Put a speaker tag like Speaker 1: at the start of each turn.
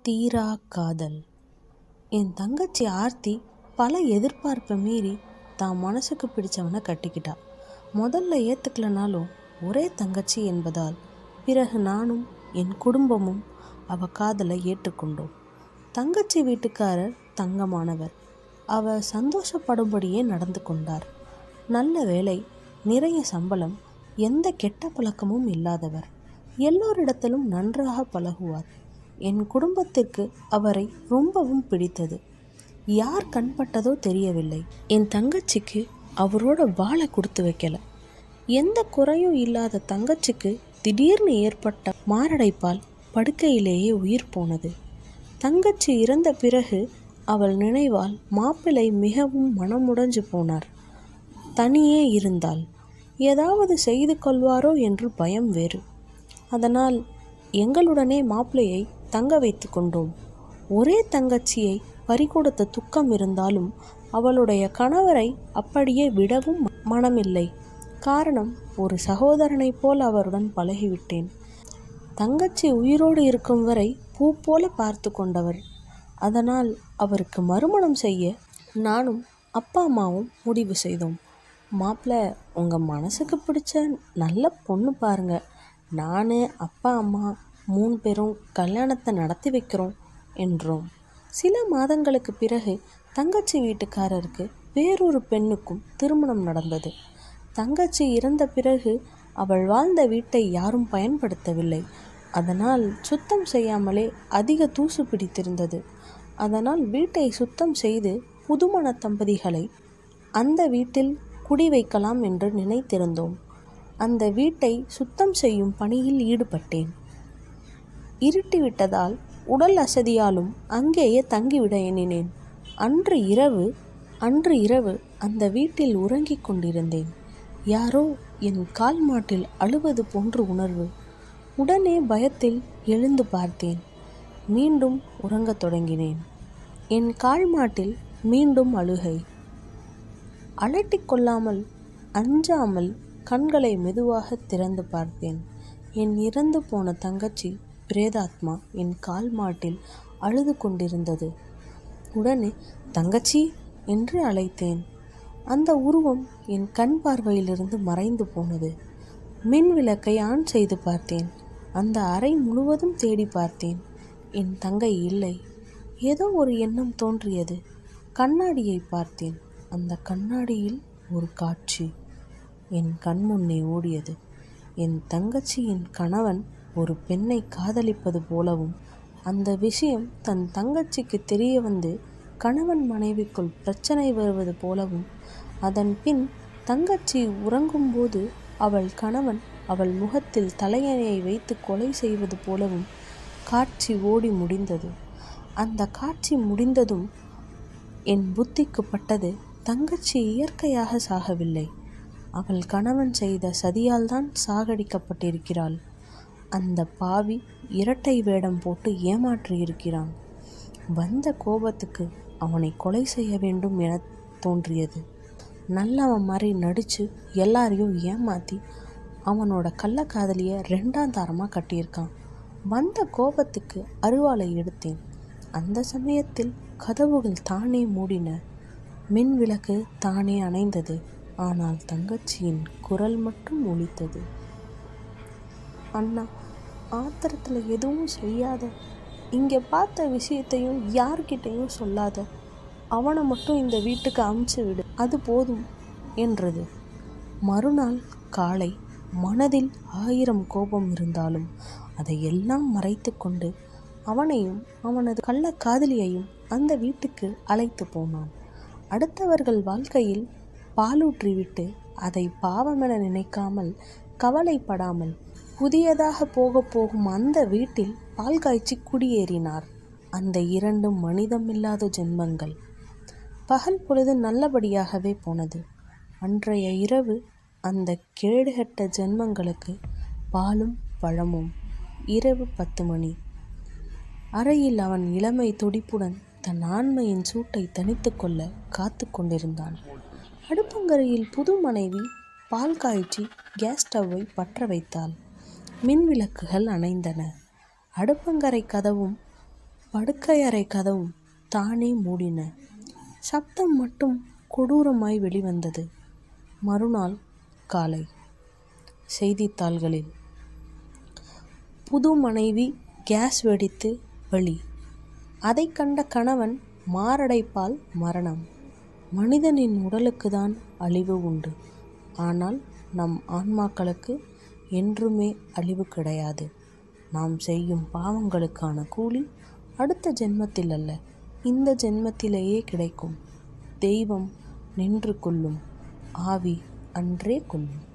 Speaker 1: தீரா காதல் என் தங்கச்சி ஆர்த்தி பல எதிர்பார்ப்பை மீறி தான் மனசுக்கு பிடிச்சவனை கட்டிக்கிட்டா முதல்ல ஏற்றுக்கலனாலும் ஒரே தங்கச்சி என்பதால் பிறகு நானும் என் குடும்பமும் அவ காதலை ஏற்றுக்கொண்டோம் தங்கச்சி வீட்டுக்காரர் தங்கமானவர் அவ சந்தோஷப்படும்படியே நடந்து கொண்டார் நல்ல வேலை நிறைய சம்பளம் எந்த கெட்ட பழக்கமும் இல்லாதவர் எல்லோரிடத்திலும் நன்றாக பழகுவார் என் குடும்பத்திற்கு அவரை ரொம்பவும் பிடித்தது யார் கண்பட்டதோ தெரியவில்லை என் தங்கச்சிக்கு அவரோட வாழை கொடுத்து வைக்கல எந்த குறையும் இல்லாத தங்கச்சிக்கு திடீர்னு ஏற்பட்ட மாரடைப்பால் படுக்கையிலேயே உயிர் போனது தங்கச்சி இறந்த பிறகு அவள் நினைவால் மாப்பிள்ளை மிகவும் மனமுடைஞ்சு போனார் தனியே இருந்தால் ஏதாவது செய்து கொள்வாரோ என்று பயம் வேறு அதனால் எங்களுடனே மாப்பிள்ளையை தங்க வைத்து கொண்டோம் ஒரே தங்கச்சியை பறிகொடுத்த துக்கம் இருந்தாலும் அவளுடைய கணவரை அப்படியே விடவும் மனமில்லை காரணம் ஒரு சகோதரனைப் போல் அவருடன் பழகிவிட்டேன் தங்கச்சி உயிரோடு இருக்கும் வரை பூ போல பார்த்து கொண்டவர் அதனால் அவருக்கு மறுமணம் செய்ய நானும் அப்பா அம்மாவும் முடிவு செய்தோம் மாப்பிள்ள உங்கள் மனசுக்கு பிடிச்ச நல்ல பொண்ணு பாருங்க நான் அப்பா அம்மா மூணு பேரும் கல்யாணத்தை நடத்தி வைக்கிறோம் என்றோம் சில மாதங்களுக்கு பிறகு தங்கச்சி வீட்டுக்காரருக்கு வேறொரு பெண்ணுக்கும் திருமணம் நடந்தது தங்கச்சி இறந்த பிறகு அவள் வாழ்ந்த வீட்டை யாரும் பயன்படுத்தவில்லை அதனால் சுத்தம் செய்யாமலே அதிக தூசு பிடித்திருந்தது அதனால் வீட்டை சுத்தம் செய்து புதுமண தம்பதிகளை அந்த வீட்டில் குடி வைக்கலாம் என்று நினைத்திருந்தோம் அந்த வீட்டை சுத்தம் செய்யும் பணியில் ஈடுபட்டேன் இருட்டிவிட்டதால் உடல் அசதியாலும் அங்கேயே தங்கிவிட எண்ணினேன் அன்று இரவு அன்று இரவு அந்த வீட்டில் உறங்கிக் கொண்டிருந்தேன் யாரோ என் கால் மாட்டில் அழுவது போன்று உணர்வு உடனே பயத்தில் எழுந்து பார்த்தேன் மீண்டும் உறங்கத் தொடங்கினேன் என் கால் மாட்டில் மீண்டும் அழுகை அலட்டிக் கொள்ளாமல் அஞ்சாமல் கண்களை மெதுவாக திறந்து பார்த்தேன் என் இறந்து போன தங்கச்சி பிரேதாத்மா என் கால் மாட்டில் அழுது கொண்டிருந்தது உடனே தங்கச்சி என்று அழைத்தேன் அந்த உருவம் என் கண் பார்வையிலிருந்து மறைந்து போனது மின் விளக்கை ஆன் செய்து பார்த்தேன் அந்த அறை முழுவதும் தேடி பார்த்தேன் என் தங்கை இல்லை ஏதோ ஒரு எண்ணம் தோன்றியது கண்ணாடியை பார்த்தேன் அந்த கண்ணாடியில் ஒரு காட்சி என் கண் முன்னே ஓடியது என் தங்கச்சியின் கணவன் ஒரு பெண்ணை காதலிப்பது போலவும் அந்த விஷயம் தன் தங்கச்சிக்கு தெரிய வந்து கணவன் மனைவிக்குள் பிரச்சனை வருவது போலவும் அதன் பின் தங்கச்சி உறங்கும்போது அவள் கணவன் அவள் முகத்தில் தலையணையை வைத்து கொலை செய்வது போலவும் காட்சி ஓடி முடிந்தது அந்த காட்சி முடிந்ததும் என் புத்திக்கு பட்டது தங்கச்சி இயற்கையாக சாகவில்லை அவள் கணவன் செய்த சதியால் தான் சாகடிக்கப்பட்டிருக்கிறாள் அந்த பாவி இரட்டை வேடம் போட்டு ஏமாற்றியிருக்கிறான் வந்த கோபத்துக்கு அவனை கொலை செய்ய வேண்டும் என தோன்றியது நல்லவன் மாதிரி நடித்து எல்லாரையும் ஏமாற்றி அவனோட கள்ளக்காதலியை ரெண்டாம் தாரமாக கட்டியிருக்கான் வந்த கோபத்துக்கு அருவாளை எடுத்தேன் அந்த சமயத்தில் கதவுகள் தானே மூடின மின் விளக்கு தானே அணைந்தது ஆனால் தங்கச்சியின் குரல் மட்டும் ஒலித்தது அண்ணா ஆத்திரத்தில் எதுவும் செய்யாத இங்கே பார்த்த விஷயத்தையும் யார்கிட்டையும் சொல்லாத அவனை மட்டும் இந்த வீட்டுக்கு அமுச்சு விடு அது போதும் என்றது மறுநாள் காலை மனதில் ஆயிரம் கோபம் இருந்தாலும் அதை எல்லாம் மறைத்து கொண்டு அவனையும் அவனது கள்ள காதலியையும் அந்த வீட்டுக்கு அழைத்து போனான் அடுத்தவர்கள் வாழ்க்கையில் பாலூற்றிவிட்டு அதை பாவமென நினைக்காமல் கவலைப்படாமல் புதியதாக போக போகும் அந்த வீட்டில் பால் காய்ச்சி குடியேறினார் அந்த இரண்டும் மனிதமில்லாத ஜென்மங்கள் பகல் பொழுது நல்லபடியாகவே போனது அன்றைய இரவு அந்த கேடுகட்ட ஜென்மங்களுக்கு பாலும் பழமும் இரவு பத்து மணி அறையில் அவன் இளமை துடிப்புடன் தன் ஆண்மையின் சூட்டை தணித்து கொள்ள காத்து கொண்டிருந்தான் அடுப்பங்கரையில் புது மனைவி பால் காய்ச்சி கேஸ் ஸ்டவ்வை பற்ற வைத்தாள் மின் விளக்குகள் அணைந்தன அடுப்பங்கரை கதவும் படுக்கையறை கதவும் தானே மூடின சப்தம் மட்டும் கொடூரமாய் வெளிவந்தது மறுநாள் காலை செய்தித்தாள்களில் புது மனைவி கேஸ் வெடித்து பலி அதை கண்ட கணவன் மாரடைப்பால் மரணம் மனிதனின் உடலுக்குதான் அழிவு உண்டு ஆனால் நம் ஆன்மாக்களுக்கு என்றுமே அழிவு கிடையாது நாம் செய்யும் பாவங்களுக்கான கூலி அடுத்த ஜென்மத்தில் அல்ல இந்த ஜென்மத்திலேயே கிடைக்கும் தெய்வம் நின்று கொள்ளும் ஆவி அன்றே கொள்ளும்